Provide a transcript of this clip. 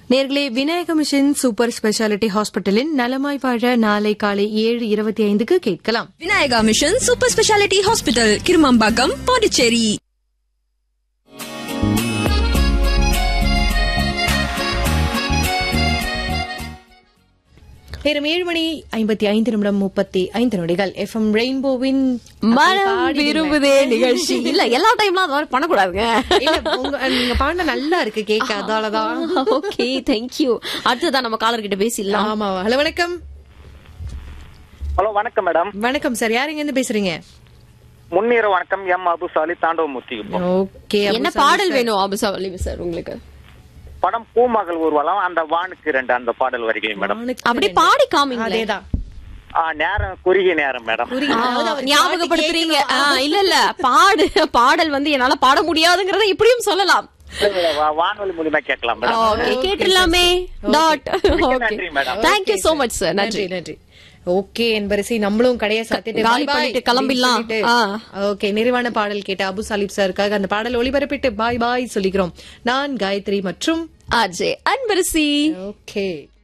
நேர்களே Vinayaka mission super speciality ஹாஸ்பிட்டலின் நலமாய் வாழ நாளை காலை ஏழு இருபத்தி ஐந்துக்கு கேட்கலாம் Vinayaka mission super speciality hospital Kirumampakkam Pondicherry நேரம் ஏழு மணி ஐம்பத்தி ஐந்து நிமிடம் முப்பத்தி ஐந்து நொடிகள் எஃப்எம் ரெயின்போவின் மனம் விரும்புதே நிகழ்ச்சி இல்ல எல்லா டைம்லாம் அது மாதிரி பண்ணக்கூடாதுங்க இல்ல, உங்க நீங்க பாடின நல்லா இருக்கு கேட்க அதாலதான் ஓகே தேங்க்யூ அடுத்ததான் நம்ம காலர் கிட்ட பேசிடலாம் ஆமா ஹலோ வணக்கம் ஹலோ வணக்கம் மேடம் வணக்கம் சார் யாருங்க இருந்து பேசுறீங்க முன்னீர வணக்கம் எம் அபுசாலி தாண்டவமூர்த்தி ஓகே என்ன பாடல் வேணும் அபுசா வலிவு சார் உங்களுக்கு படம் பூமகள் ஊர்வலம் அந்த வானுக்கு ரெண்டு அந்த பாடல் வரிகள் மேடம் அப்படி பாடி காமிங்க அதேதான் ஆ, நேரம் குறுகிய நேரம் மேடம் ஞாபகப்படுத்துறீங்க ஆ, இல்ல இல்ல பாடு பாடல் வந்து என்னால பாட முடியாதுங்கறத இப்படியும் சொல்லலாம் வா- வானொலி மூலியமா கேட்கலாம் மேடம் ஓகே கேட்டுடலாமே டாட் ஓகே நன்றி, madam. Thank you so much sir நன்றி நன்றி நன்றி ஓகே என்பரசி நம்மளும் கடைய சாத்திட்டு காலி bye bye பண்ணிட்டு கிளம்பிடலாம். அப்படின்னு சொல்லிட்டு, ஓகே நிறைவான பாடல் கேட்ட அபு சாலிப் சாருக்காக அந்த பாடல் ஒளிபரப்பிட்டு பாய் பாய் சொல்லிக்கிறோம் நான் காயத்ரி மற்றும் ஆஜே அன்பரசி ஓகே